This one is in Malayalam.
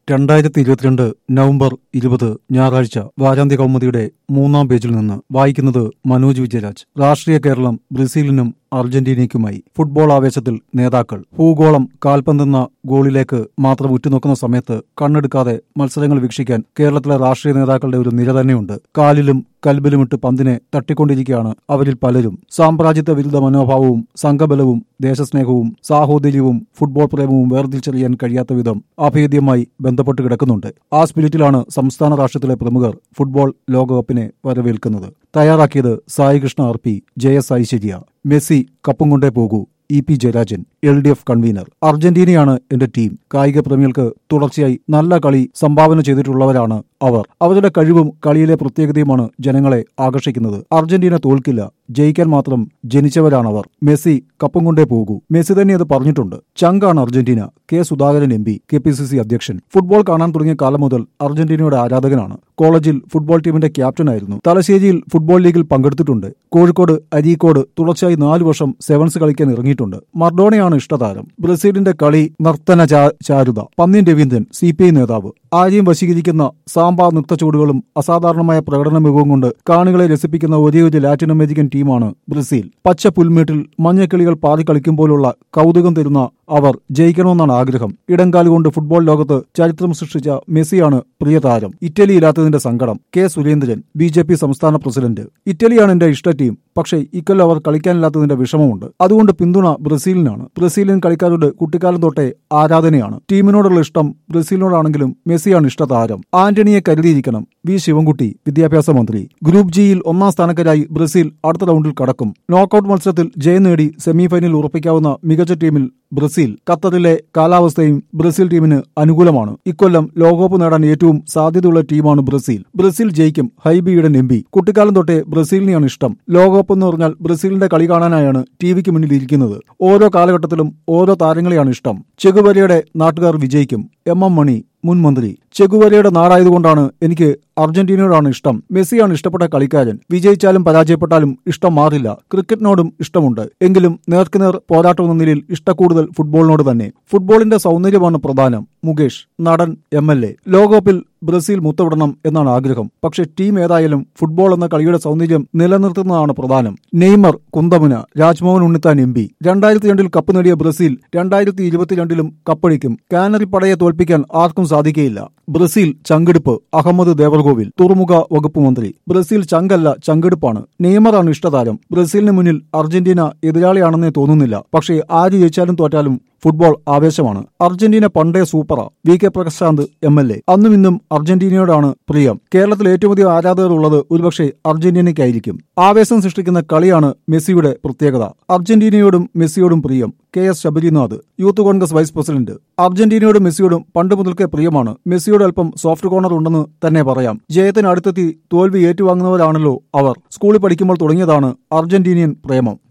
രണ്ടായിരത്തി ഇരുപത്തിരണ്ട് നവംബർ ഇരുപത് ഞായറാഴ്ച വാരാന്ത്യ കൗമുദിയുടെ മൂന്നാം പേജിൽ നിന്ന് വായിക്കുന്നത് മനോജ് വിജയരാജ് രാഷ്ട്രീയ കേരളം ബ്രസീലിനും അർജന്റീനയ്ക്കുമായി ഫുട്ബോൾ ആവേശത്തിൽ നേതാക്കൾ ഭൂഗോളം കാൽപന്തെന്ന ഗോളിലേക്ക് മാത്രം ഉറ്റുനോക്കുന്ന സമയത്ത് കണ്ണെടുക്കാതെ മത്സരങ്ങൾ വീക്ഷിക്കാൻ കേരളത്തിലെ രാഷ്ട്രീയ നേതാക്കളുടെ ഒരു നിര തന്നെയുണ്ട് കാലിലും കൽബിലുമിട്ട് പന്തിനെ തട്ടിക്കൊണ്ടിരിക്കുകയാണ് അവരിൽ പലരും സാമ്രാജ്യത്വ വിരുദ്ധ മനോഭാവവും സംഘബലവും ദേശസ്നേഹവും സാഹോദര്യവും ഫുട്ബോൾ പ്രേമവും വേർതിരിച്ചറിയാൻ കഴിയാത്ത വിധം അഭേദ്യമായി ബന്ധപ്പെട്ട് കിടക്കുന്നുണ്ട് ആ സ്പിരിറ്റിലാണ് സംസ്ഥാന രാഷ്ട്രത്തിലെ പ്രമുഖർ ഫുട്ബോൾ ലോകകപ്പിനെ വരവേൽക്കുന്നത് തയ്യാറാക്കിയത് Saikrishna R P Jaya Aishwarya Messi കപ്പും കൊണ്ടേ പോകൂ E P Jayarajan L D F convener അർജന്റീനയാണ് എന്റെ ടീം കായിക പ്രേമികൾക്ക് തുടർച്ചയായി നല്ല കളി സംഭാവന ചെയ്തിട്ടുള്ളവരാണ് അവർ അവരുടെ കഴിവും കളിയിലെ പ്രത്യേകതയുമാണ് ജനങ്ങളെ ആകർഷിക്കുന്നത് അർജന്റീന തോൽക്കില്ല ജയിക്കാൻ മാത്രം ജനിച്ചവരാണവർ മെസ്സി കപ്പം കൊണ്ടേ പോകൂ മെസ്സി തന്നെ അത് പറഞ്ഞിട്ടുണ്ട് ചങ്കാണ് Argentina K Sudhakaran M P K P C C അധ്യക്ഷൻ ഫുട്ബോൾ കാണാൻ തുടങ്ങിയ കാലം മുതൽ അർജന്റീനയുടെ ആരാധകനാണ് കോളേജിൽ ഫുട്ബോൾ ടീമിന്റെ ക്യാപ്റ്റനായിരുന്നു തലശ്ശേരിയിൽ ഫുട്ബോൾ ലീഗിൽ പങ്കെടുത്തിട്ടുണ്ട് കോഴിക്കോട് അരീക്കോട് തുടർച്ചയായി നാലു വർഷം സെവൻസ് കളിക്കാൻ ഇറങ്ങിയിട്ടുണ്ട് മർഡോണയാണ് ഇഷ്ടതാരം ബ്രസീലിന്റെ കളി നർത്തന ചാ- ചാരുത Pannyan Raveendran C P I നേതാവ് ആരെയും വശീകരിക്കുന്ന സാമ്പാ നൃത്തച്ചുവടുകളും അസാധാരണമായ പ്രകടന മികവും കൊണ്ട് കാണികളെ രസിപ്പിക്കുന്ന ഒരേ ഒരു ലാറ്റിൻ അമേരിക്കൻ ടീമാണ് ബ്രസീൽ പച്ച പുൽമേട്ടിൽ മഞ്ഞക്കിളികൾ പാറി കളിക്കുമ്പോഴുള്ള കൗതുകം തരുന്ന അവർ ജയിക്കണമെന്നാണ് ആഗ്രഹം ഇടംകാലുകൊണ്ട് ഫുട്ബോൾ ലോകത്ത് ചരിത്രം സൃഷ്ടിച്ച മെസ്സിയാണ് പ്രിയ താരം ഇറ്റലി ഇല്ലാത്തതിന്റെ സങ്കടം K Surendran B J P സംസ്ഥാന പ്രസിഡന്റ് ഇറ്റലിയാണ് എന്റെ ഇഷ്ട ടീം പക്ഷേ ഇക്കൊല്ലം അവർ കളിക്കാനില്ലാത്തതിന്റെ വിഷമമുണ്ട് അതുകൊണ്ട് പിന്തുണ ബ്രസീലിനാണ് ബ്രസീലിയൻ കളിക്കാരുടെ കുട്ടിക്കാലം തൊട്ടേ ആരാധനയാണ് ടീമിനോടുള്ള ഇഷ്ടം ബ്രസീലിനോടാണെങ്കിലും മെസ്സിയാണ് ഇഷ്ട താരം ആന്റണിയെ കരുതിയിരിക്കണം വി ശിവൻകുട്ടി വിദ്യാഭ്യാസ മന്ത്രി ഗ്രൂപ്പ് ജിയിൽ ഒന്നാം സ്ഥാനക്കാരായി ബ്രസീൽ അടുത്ത റൗണ്ടിൽ കടക്കും നോക്കൌട്ട് മത്സരത്തിൽ ജയം നേടി സെമിഫൈനൽ ഉറപ്പിക്കാവുന്ന മികച്ച ടീമിൽ ബ്രസീൽ ഖത്തറിലെ കാലാവസ്ഥയും ബ്രസീൽ ടീമിന് അനുകൂലമാണ് ഇക്കൊല്ലം ലോകകപ്പ് നേടാൻ ഏറ്റവും സാധ്യതയുള്ള ടീമാണ് ബ്രസീൽ ബ്രസീൽ ജയിക്കും ഹൈബിയുടെ എംപി കുട്ടിക്കാലം തൊട്ടേ ബ്രസീലിനെയാണ് ഇഷ്ടം ലോകകപ്പ് എന്ന് പറഞ്ഞാൽ ബ്രസീലിന്റെ കളി കാണാനായാണ് ടി വിക്ക് മുന്നിൽ ഇരിക്കുന്നത് ഓരോ കാലഘട്ടത്തിലും ഓരോ താരങ്ങളെയാണ് ഇഷ്ടം ചെകുവരയുടെ നാട്ടുകാർ വിജയിക്കും എം എം മണി മുൻ മന്ത്രി ചെകുവരയുടെ നാടായതുകൊണ്ടാണ് എനിക്ക് അർജന്റീനയോടാണ് ഇഷ്ടം മെസ്സിയാണ് ഇഷ്ടപ്പെട്ട കളിക്കാരൻ വിജയിച്ചാലും പരാജയപ്പെട്ടാലും ഇഷ്ടം മാറില്ല ക്രിക്കറ്റിനോടും ഇഷ്ടമുണ്ട് എങ്കിലും നേർക്കുനേർ പോരാട്ടം എന്ന നിലയിൽ ഇഷ്ടക്കൂടുതൽ ഫുട്ബോളിനോട് തന്നെ ഫുട്ബോളിന്റെ സൗന്ദര്യമാണ് പ്രധാനം മുകേഷ് നടൻ എം എൽ എ ലോകകപ്പിൽ ബ്രസീൽ മുത്തവിടണം എന്നാണ് ആഗ്രഹം പക്ഷെ ടീം ഏതായാലും ഫുട്ബോൾ എന്ന കളിയുടെ സൗന്ദര്യം നിലനിർത്തുന്നതാണ് പ്രധാനം നെയ്മർ കുന്തമുന രാജ്മോഹൻ ഉണ്ണിത്താൻ എം പി രണ്ടായിരത്തി രണ്ടിൽ കപ്പ് നേടിയ ബ്രസീൽ രണ്ടായിരത്തി ഇരുപത്തിരണ്ടിലും കപ്പടിക്കും കാനറി പടയെ തോൽപ്പിക്കാൻ ആർക്കും സാധിക്കുകയില്ല ബ്രസീൽ ചങ്കെടുപ്പ് അഹമ്മദ് ദേവർകോവിൽ തുറമുഖ വകുപ്പ് മന്ത്രി ബ്രസീൽ ചങ്കല്ല ചങ്കെടുപ്പാണ് നെയ്മറാണ് ഇഷ്ടതാരം ബ്രസീലിന് മുന്നിൽ അർജന്റീന എതിരാളിയാണെന്നേ തോന്നുന്നില്ല പക്ഷേ ആര് ജയിച്ചാലും തോറ്റാലും ഫുട്ബോൾ ആവേശമാണ് അർജന്റീന പണ്ടേ സൂപ്പറാ V K Prashanth M L A അന്നും ഇന്നും അർജന്റീനയോടാണ് പ്രിയം കേരളത്തിൽ ഏറ്റവും അധികം ആരാധകർ ഉള്ളത് ഒരുപക്ഷെ അർജന്റീനയ്ക്കായിരിക്കും ആവേശം സൃഷ്ടിക്കുന്ന കളിയാണ് മെസ്സിയുടെ പ്രത്യേകത അർജന്റീനയോടും മെസ്സിയോടും പ്രിയം K S Sabarinath youth Congress vice president അർജന്റീനയോടും മെസ്സിയോടും പണ്ട് മുതൽക്കേ പ്രിയമാണ് മെസ്സിയോട് അല്പം സോഫ്റ്റ് കോർണർ ഉണ്ടെന്ന് തന്നെ പറയാം ജയത്തിന് അടുത്തെത്തി തോൽവി ഏറ്റുവാങ്ങുന്നവരാണല്ലോ അവർ സ്കൂളിൽ പഠിക്കുമ്പോൾ തുടങ്ങിയതാണ് അർജന്റീനിയൻ പ്രേമം